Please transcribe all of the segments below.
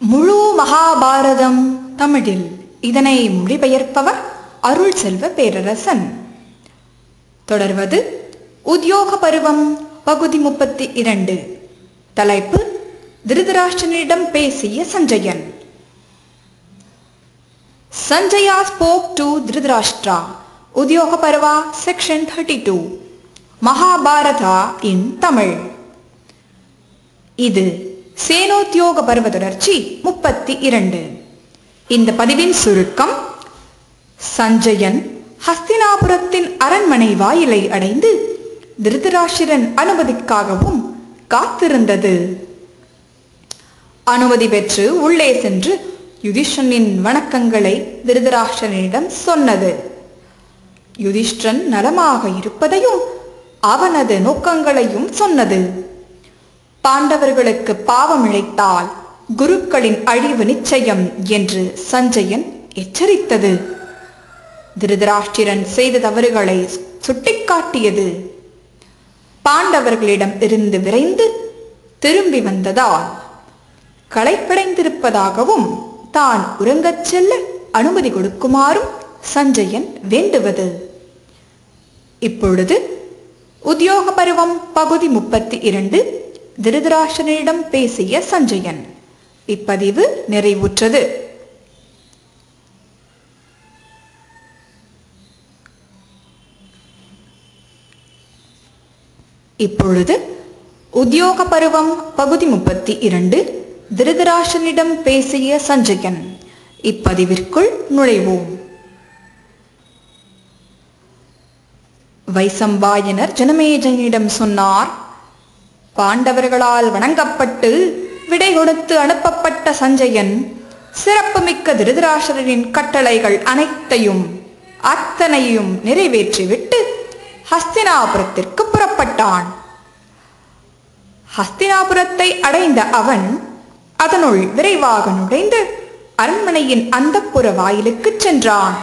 முழு மகாபாரதம் தமிழில் இதனை மொழிபெயர்ப்பவர் அருள் செல்வ பேரரசன் தொடர்வது உத்தியோக பருவம் பகுதி முப்பத்தி இரண்டு தலைப்பு திருதராஷ்டிரனிடம் பேசிய Sanjayan Sanjaya spoke to Dhritarashtra Udyoga Parva section thirty two Mahabharata in Tamil இது சேனோத்தியோக பருவ தொடர்ச்சி முப்பத்தி இரண்டு இந்த பதிவின் சுருக்கம் சஞ்சயன் ஹஸ்தினாபுரத்தின் அரண்மனை வாயிலை அடைந்து திருதராஷ்டிரன் அனுமதிக்காகவும் காத்திருந்தது அனுமதி பெற்று உள்ளே சென்று யுதிஷ்டனின் வணக்கங்களை திருதராஷ்டிரனிடம் சொன்னது யுதிஷ்டன் நலமாக இருப்பதையும் அவனது நோக்கங்களையும் சொன்னது பாண்டவர்களுக்கு பாவம் இழைத்தால் குருக்களின் அழிவு நிச்சயம் என்று சஞ்சயன் எச்சரித்தது திருதராஷ்டிரன் செய்த தவறுகளை சுட்டிக்காட்டியது பாண்டவர்களிடம் இருந்து விரைந்து திரும்பி வந்ததால் களைப்படைந்திருப்பதாகவும் தான் உறங்கச் செல்ல அனுமதி கொடுக்குமாறும் சஞ்சயன் வேண்டுவது இப்பொழுது உத்தியோக பருவம் பகுதி முப்பத்தி இரண்டு திருதராஷ்டிரனிடம் பேசிய சஞ்சயன் இப்பதிவு நிறைவுற்றது இப்பொழுது உத்தியோக பருவம் பகுதி முப்பத்தி இரண்டு திருதராஷ்டிரனிடம் பேசிய சஞ்சயன் இப்பதிவிற்குள் நுழைவோம் வைசம்பாயனர் ஜனமேஜனிடம் சொன்னார் பாண்டவர்களால் வணங்கப்பட்டு விடை கொடுத்து அனுப்பப்பட்ட சஞ்சயன் சிறப்புமிக்க திருதராஷ்டிரரின் கட்டளைகள் அனைத்தையும் அத்தனையும் நிறைவேற்றிவிட்டு ஹஸ்தினாபுரத்திற்கு புறப்பட்டான் ஹஸ்தினாபுரத்தை அடைந்த அவன் அதனுள் விரைவாக நுழைந்து அரண்மனையின் அந்தப்புற வாயிலுக்கு சென்றான்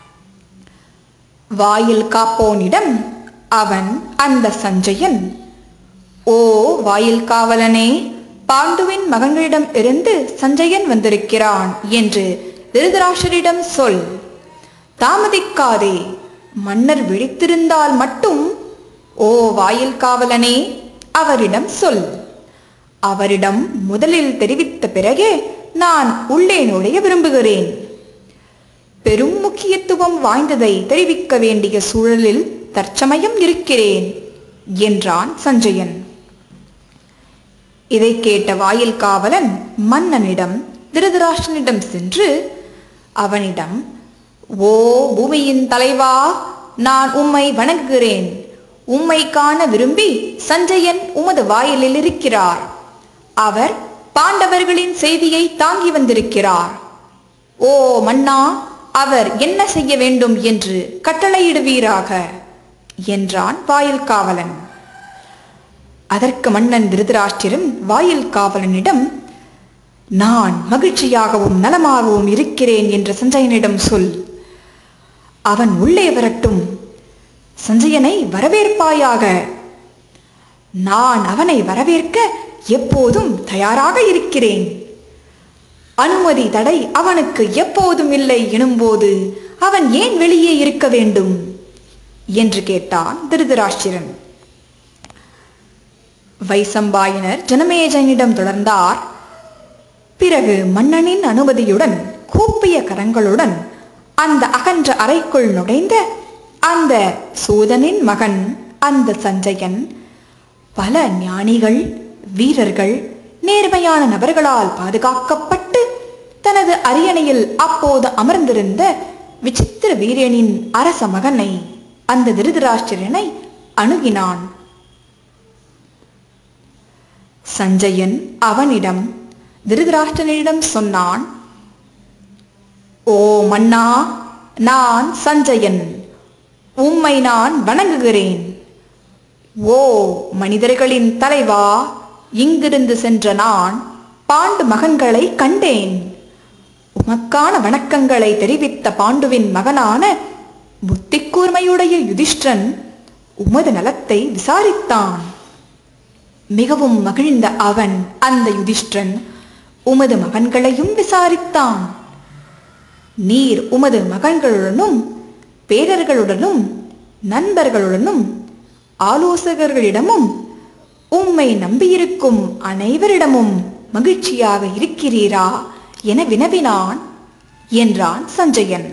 வாயில் காப்போனிடம் அவன் அந்த சஞ்சயன் ஓ வாயில் காவலனே பாண்டுவின் மகன்களிடம் இருந்து சஞ்சயன் வந்திருக்கிறான் என்று திருதராஷரிடம் சொல் தாமதிக்காதே மன்னர் விழித்திருந்தால் மட்டும் ஓ வாயில் காவலனே அவரிடம் சொல் அவரிடம் முதலில் தெரிவித்த பிறகே நான் உள்ளே நுழைய விரும்புகிறேன் பெரும் முக்கியத்துவம் வாய்ந்ததை தெரிவிக்க வேண்டிய சூழலில் தற்சமயம் இருக்கிறேன் என்றான் சஞ்சயன் இதை கேட்ட வாயில் காவலன் மன்னனிடம் திருதராஷ்டிரனிடம் சென்று அவனிடம் ஓ பூமியின் தலைவா நான் உம்மை வணங்குகிறேன் உம்மை காண விரும்பி சஞ்சயன் உமது வாயிலில் இருக்கிறார் அவர் பாண்டவர்களின் செய்தியை தாங்கி வந்திருக்கிறார் ஓ மன்னா அவர் என்ன செய்ய வேண்டும் என்று கட்டளையிடுவீராக என்றான் வாயில் காவலன் அதற்கு மன்னன் திருதராஷ்டிரன் வாயில் காவலனிடம் நான் மகிழ்ச்சியாகவும் நலமாகவும் இருக்கிறேன் என்ற சஞ்சயனிடம் சொல் அவன் உள்ளே வரட்டும் சஞ்சயனை வரவேற்பாயாக நான் அவனை வரவேற்க எப்போதும் தயாராக இருக்கிறேன் அனுமதி தடை அவனுக்கு எப்போதும் இல்லை எனும்போது அவன் ஏன் வெளியே இருக்க வேண்டும் என்று கேட்டான் திருதராஷ்டிரன் வைசம்பாயனர் ஜனமேஜனிடம் தொடர்ந்தார் பிறகு மன்னனின் அனுமதியுடன் கூப்பிய கரங்களுடன் அந்த அகன்ற அறைக்குள் நுழைந்த அந்த சூதனின் மகன் அந்த சஞ்சயன் பல ஞானிகள் வீரர்கள் நேர்மையான நபர்களால் பாதுகாக்கப்பட்டு தனது அரியணையில் அப்போது அமர்ந்திருந்த விசித்திர வீரனின் அரச மகனை அந்த திருதராஷ்டிரனை அணுகினான் சஞ்சயன் அவனிடம் திருதராஷ்டிரனிடம் சொன்னான் ஓ மன்னா நான் சஞ்சயன் உம்மை நான் வணங்குகிறேன் ஓ மனிதர்களின் தலைவா இங்கிருந்து சென்ற நான் பாண்டு மகன்களை கண்டேன் உமக்கான வணக்கங்களை தெரிவித்த பாண்டுவின் மகனான புத்தி கூர்மையுடைய யுதிஷ்டன் உமது நலத்தை விசாரித்தான் மிகவும் மகிழ்ந்த அவன் அந்த யுதிஷ்டன் உமது மகன்களையும் விசாரித்தான் நீர் உமது மகன்களுடனும் பேரர்களுடனும் நண்பர்களுடனும் ஆலோசகர்களிடமும் உம்மை நம்பியிருக்கும் அனைவரிடமும் மகிழ்ச்சியாக இருக்கிறீரா என வினவினான் என்றான் சஞ்சயன்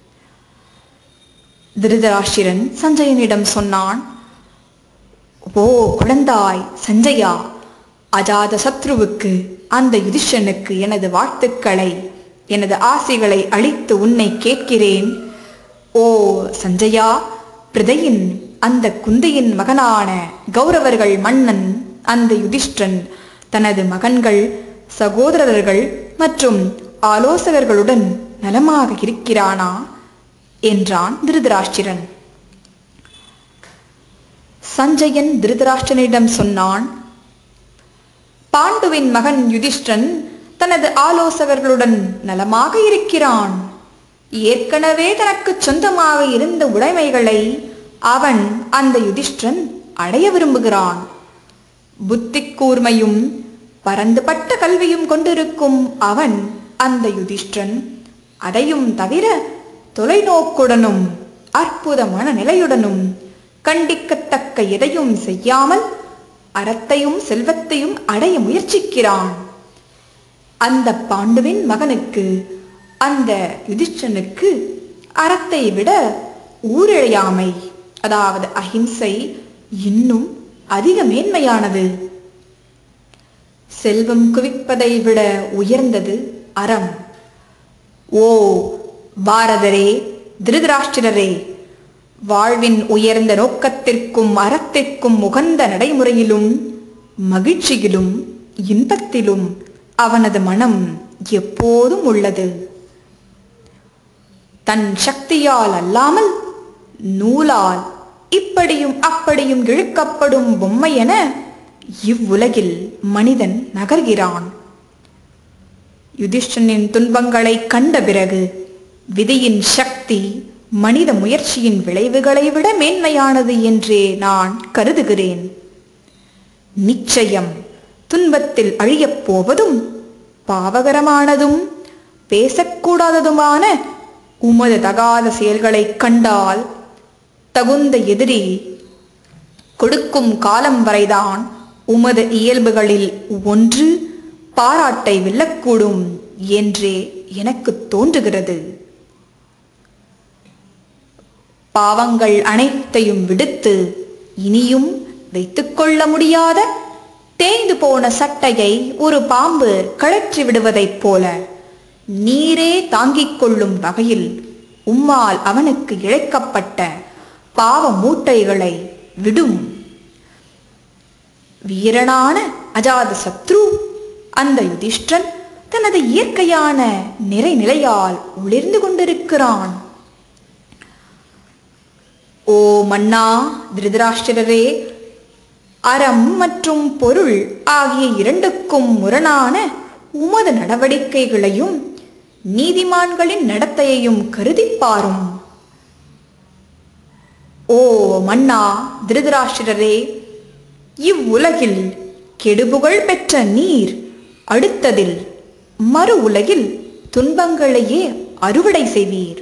திருதராஷ்டிரன் சஞ்சயனிடம் சொன்னான் ஓ குழந்தாய் சஞ்சயா அஜாத சத்ருவுக்கு அந்த யுதிஷனுக்கு எனது வாழ்த்துக்களை எனது ஆசைகளை அளித்து உன்னை கேட்கிறேன் ஓ சஞ்சயா பிரதையின் அந்த குந்தையின் மகனான கௌரவர்கள் மன்னன் அந்த யுதிஷ்டன் தனது மகன்கள் சகோதரர்கள் மற்றும் ஆலோசகர்களுடன் நலமாக இருக்கிறானா என்றான் திருதராஷ்டிரன் சஞ்சயன் திருதராஷ்டிரனிடம் சொன்னான் பாண்டுவின் மகன் யுதிஷ்டன் தனது ஆலோசகர்களுடன் நலமாக இருக்கிறான் ஏற்கனவே தனக்கு சொந்தமாக இருந்த உடைமைகளை அவன் அந்த யுதிஷ்டன் அடைய விரும்புகிறான் புத்தி கூர்மையும் பரந்துபட்ட கல்வியும் கொண்டிருக்கும் அவன் அந்த யுதிஷ்டன் அதையும் தவிர தொலைநோக்குடனும் அற்புதமான நிலையுடனும் கண்டிக்கத்தக்க எதையும் செய்யாமல் அறத்தையும் செல்வத்தையும் அடைய முயற்சிக்கிறான் அந்த பாண்டுவின் மகனுக்கு அந்த யுதிஷ்டனுக்கு அறத்தை விட ஊரிழையாமை அதாவது அஹிம்சை இன்னும் அதிக மேன்மையானது செல்வம் குவிப்பதை விட உயர்ந்தது அறம் ஓ பாரதரே திருதராஷ்டிரரே வாழ்வின் உயர்ந்த நோக்கத்திற்கும் அறத்திற்கும் உகந்த நடைமுறையிலும் மகிழ்ச்சியிலும் இன்பத்திலும் அவனது மனம் எப்போதும் உள்ளது தன் சக்தியால் அல்லாமல் நூலால் இப்படியும் அப்படியும் இழுக்கப்படும் பொம்மை என இவ்வுலகில் மனிதன் நகர்கிறான் யுதிஷ்டனின் துன்பங்களை கண்ட பிறகு விதியின் சக்தி மனித முயற்சியின் விளைவுகளை விட மேன்மையானது என்றே நான் கருதுகிறேன் நிச்சயம் துன்பத்தில் அழியப் போவதும் பாவகரமானதும் பேசக்கூடாததுமான உமது தகாத செயல்களைக் கண்டால் தகுந்த எதிரி கொடுக்கும் காலம் வரைதான் உமது இயல்புகளில் ஒன்று பாராட்டை வெல்லக்கூடும் என்றே எனக்கு தோன்றுகிறது பாவங்கள் அனைத்தையும் விடுத்து இனியும் வைத்துக்கொள்ள முடியாத தேய்ந்து போன சட்டையை ஒரு பாம்பு கழற்றி விடுவதைப் போல நீரே தாங்கிக் கொள்ளும் வகையில் உம்மால் அவனுக்கு இழைக்கப்பட்ட பாவ மூட்டைகளை விடும் வீரனான அஜாத சத்ரு அந்த யுதிஷ்டன் தனது இயற்கையான நிறைநிலையால் ஒளிர்ந்து கொண்டிருக்கிறான் ஓ மன்னா திருதராஷ்டிரரே அறம் மற்றும் பொருள் ஆகிய இரண்டுக்கும் முரணான உமது நடவடிக்கைகளையும் நீதிமான்களின் நடத்தையையும் கருதிப் பாரும் ஓ மன்னா திருதராஷ்டிரரே இவ்வுலகில் கெடுபுகழ் பெற்ற நீர் அடுத்ததில் மறு உலகில் துன்பங்களையே அறுவடை செய்வீர்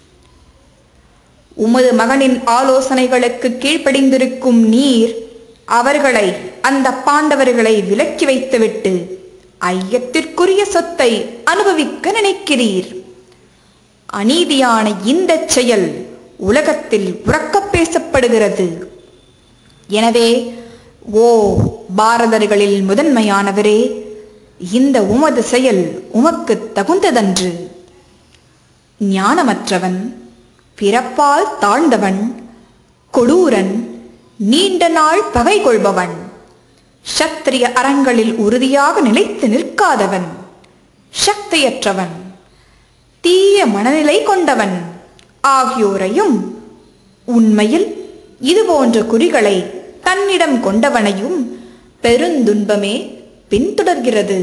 உமது மகனின் ஆலோசனைகளுக்கு கீழ்ப்படிந்திருக்கும் நீர் அவர்களை அந்த பாண்டவர்களை விலக்கி வைத்துவிட்டு ஐயத்திற்குரிய சொத்தை அனுபவிக்க நினைக்கிறீர் அநீதியான இந்த செயல் உலகத்தில் உறக்கப் பேசப்படுகிறது எனவே ஓ பாரதர்களில் முதன்மையானவரே இந்த உமது செயல் உமக்கு தகுந்ததன்று ஞானமற்றவன் பிறப்பால் தாழ்ந்தவன் கொடூரன் நீண்ட நாள் பகை கொள்பவன் சத்திரிய அறங்களில் உறுதியாக நிலைத்து நிற்காதவன் சக்தியற்றவன் தீய மனநிலை கொண்டவன் ஆகியோரையும் உண்மையில் இதுபோன்ற குறிகளை தன்னிடம் கொண்டவனையும் பெருந்துன்பமே பின்தொடர்கிறது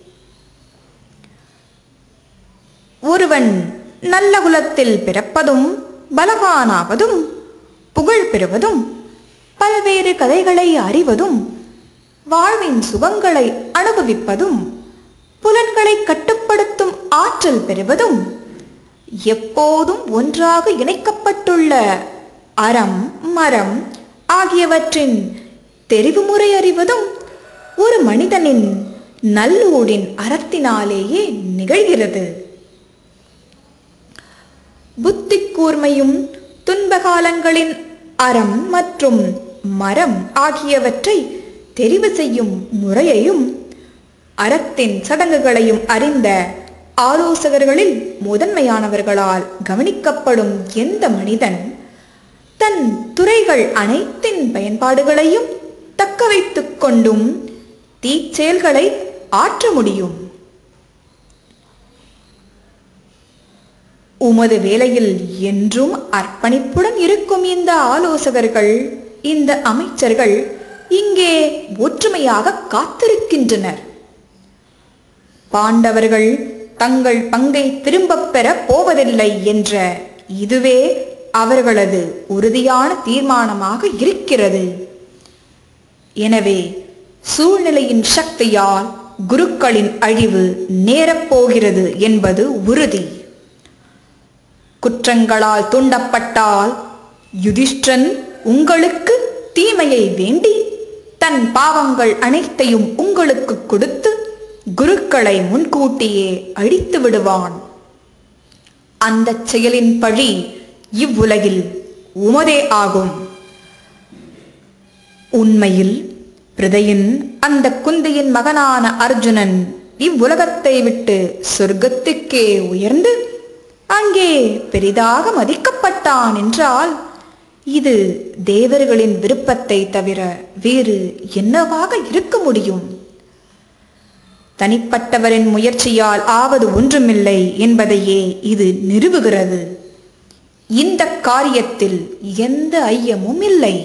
ஒருவன் நல்ல குலத்தில் பிறப்பதும் பலவானாவதும் புகழ் பெறுவதும் பல்வேறு கதைகளை அறிவதும் வாழ்வின் சுகங்களை அனுபவிப்பதும் புலன்களை கட்டுப்படுத்தும் ஆற்றல் பெறுவதும் எப்போதும் ஒன்றாக இணைக்கப்பட்டுள்ள அறம் மரம் ஆகியவற்றின் தெரிவு முறை அறிவதும் ஒரு மனிதனின் நல்லூடின் அறத்தினாலேயே நிகழ்கிறது புத்தி கூர்மையும் துன்பகாலங்களின் அறம் மற்றும் மரம் ஆகியவற்றை தெரிவு செய்யும் முறையையும் அறத்தின் சடங்குகளையும் அறிந்த ஆலோசகர்களில் முதன்மையானவர்களால் கவனிக்கப்படும் எந்த மனிதன் தன் துறைகள் அனைத்தின் பயன்பாடுகளையும் தக்க வைத்துக் கொண்டும் தீச்செயல்களை ஆற்ற முடியும் உமது வேலையில் என்றும் அர்ப்பணிப்புடன் இருக்கும் இந்த ஆலோசகர்கள் இந்த அமைச்சர்கள் இங்கே ஒற்றுமையாக காத்திருக்கின்றனர் பாண்டவர்கள் தங்கள் பங்கை திரும்பப் பெறப் போவதில்லை என்ற இதுவே அவர்களது உறுதியான தீர்மானமாக இருக்கிறது எனவே சூழ்நிலையின் சக்தியால் குருக்களின் அழிவு நேரப்போகிறது என்பது உறுதி குற்றங்களால் தூண்டப்பட்டால் யுதிஷ்டன் உங்களுக்கு தீமையை வேண்டி தன் பாவங்கள் அனைத்தையும் உங்களுக்கு கொடுத்து குருக்களை முன்கூட்டியே அழித்து விடுவான் அந்த செயலின் பழி இவ்வுலகில் உமதே ஆகும் உண்மையில் பிரதையின் அந்த குந்தியின் மகனான அர்ஜுனன் இவ்வுலகத்தை விட்டு சொர்க்கத்துக்கே உயர்ந்து அங்கே பெரிதாக மதிக்கப்பட்டான் என்றால் இது தேவர்களின் விருப்பத்தை தவிர வேறு என்னவாக இருக்க முடியும் தனிப்பட்டவரின் முயற்சியால் ஆவது ஒன்றுமில்லை என்பதையே இது நிறுவுகிறது இந்த காரியத்தில் எந்த ஐயமும் இல்லை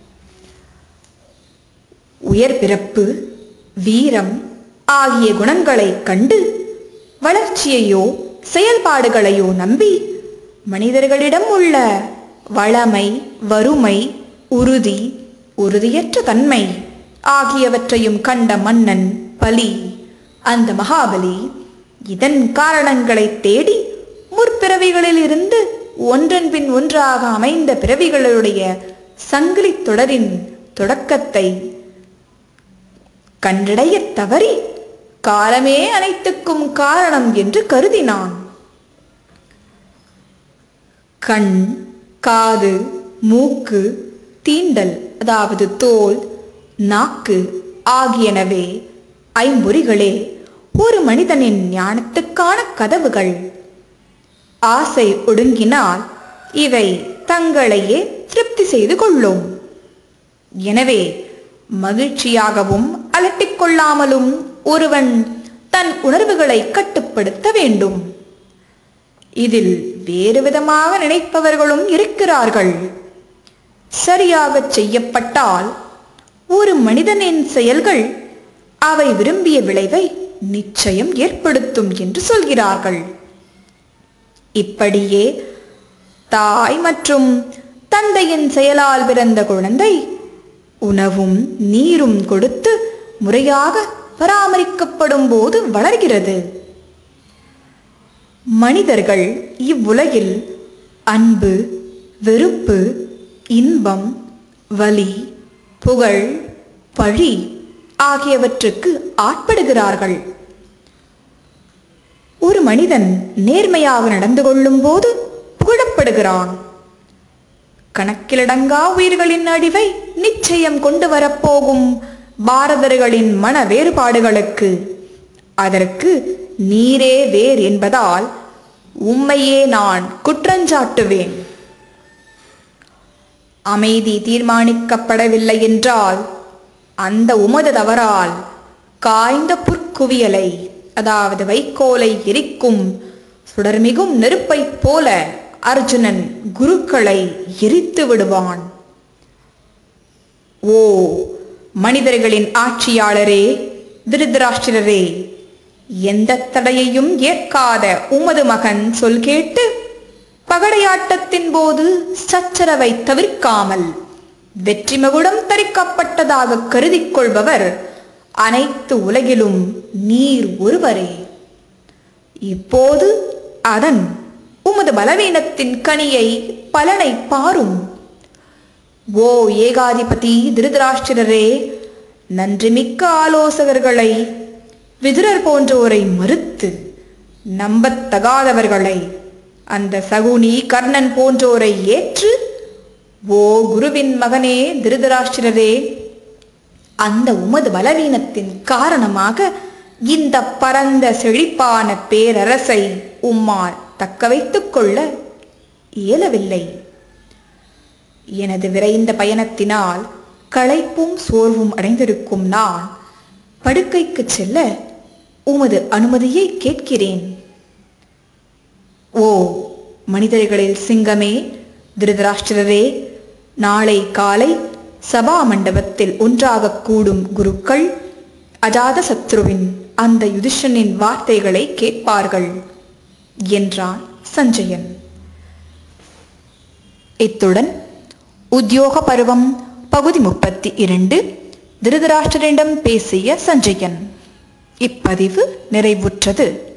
உயர் பிறப்பு வீரம் ஆகிய குணங்களைக் கண்டு வளர்ச்சியையோ செயல்பாடுகளையோ நம்பி மனிதர்களிடம் உள்ள வளமை வறுமை உறுதி உறுதியற்ற தன்மை ஆகியவற்றையும் கண்ட மன்னன் பலி அந்த மகாபலி இதன் காரணங்களை தேடி முற்பிறவிகளில் இருந்து ஒன்றன் பின் ஒன்றாக அமைந்த பிறவிகளுடைய சங்கிலி தொடரின் தொடக்கத்தை கண்டடையத் தவறி காலமே அனைத்துக்கும் காரணம் என்று கருதினான் கண் காது மூக்கு தீண்டல் அதாவது தோல் நாக்கு ஆகியனவே ஐம்பொறிகளே ஒரு மனிதனின் ஞானத்துக்கான கதவுகள் ஆசை ஒடுங்கினால் இவை தங்களையே திருப்தி செய்து கொள்ளும் எனவே மகிழ்ச்சியாகவும் அலட்டிக் கொள்ளாமலும் ஒருவன் தன் உணர்வுகளை கட்டுப்படுத்த வேண்டும் இதில் வேறு விதமாக நினைப்பவர்களும் இருக்கிறார்கள் சரியாகச் செய்யப்பட்டால் ஒரு மனிதனின் செயல்கள் அவை விரும்பிய விளைவை நிச்சயம் ஏற்படுத்தும் என்று சொல்கிறார்கள் இப்படியே தாய் மற்றும் தந்தையின் செயலால் பிறந்த குழந்தை உணவும் நீரும் கொடுத்து முறையாக பராமரிக்கப்படும் போது வளர்கிறது மனிதர்கள் இவ்வுலகில் அன்பு வெறுப்பு இன்பம் வலி புகழ் பழி ஆகியவற்றுக்கு ஆட்படுகிறார்கள் ஒரு மனிதன் நேர்மையாக நடந்து கொள்ளும் போது புகழப்படுகிறான் கணக்கிலடங்கா உயிர்களின் அழிவை நிச்சயம் கொண்டு வரப்போகும் பாரதர்களின் மன வேறுபாடுகளுக்கு அதற்கு நீரே வேர் என்பதால் உம்மையே நான் குற்றஞ்சாட்டுவேன் அமைதி தீர்மானிக்கப்படவில்லை என்றால் அந்த உமது தவறால் காய்ந்த புற்குவியலை அதாவது வைக்கோலை எரிக்கும் சுடர்மிகும் நெருப்பைப் போல அர்ஜுனன் குருக்களை எரித்து விடுவான் ஓ மனிதர்களின் ஆட்சியாளரே திருதராஷ்டிரரே எந்த தடையையும் ஏற்காத உமது மகன் சொல் கேட்டு பகடையாட்டத்தின் போது சச்சரவை தவிர்க்காமல் வெற்றி மகுடம் தரிக்கப்பட்டதாக கருதிக் கொள்பவர் அனைத்து உலகிலும் நீர் ஒருவரே இப்போது அதன் உமது பலவீனத்தின் கனியை பலனை பாரும் ஓ ஏகாதிபதி திருதராஷ்டிரரே நன்றிமிக்க ஆலோசகர்களை விதுரர் போன்றோரை மறுத்து நம்பத்தகாதவர்களை அந்த சகுனி கர்ணன் போன்றோரை ஏற்று ஓ குருவின் மகனே திருதராஷ்டிரரே அந்த உமது பலவீனத்தின் காரணமாக இந்த பரந்த செழிப்பான பேரரசை உம்மால் தக்க வைத்துக் கொள்ள இயலவில்லை எனது விரைந்த பயணத்தினால் களைப்பும் சோர்வும் அடைந்திருக்கும் நான் படுக்கைக்கு செல்ல உமது அனுமதியை கேட்கிறேன் ஓ மனிதர்களில் சிங்கமே திருதராஷ்டிரரே நாளை காலை சபா மண்டபத்தில் ஒன்றாகக் கூடும் குருக்கள் அஜாத சத்ருவின் அந்த யுதிஷனின் வார்த்தைகளை கேட்பார்கள் என்றான் சஞ்சயன் இத்துடன் உத்தியோக பருவம் பகுதி முப்பத்தி இரண்டு திருதராஷ்டிரனிடம் பேசிய சஞ்சயன் இப்பதிவு நிறைவுற்றது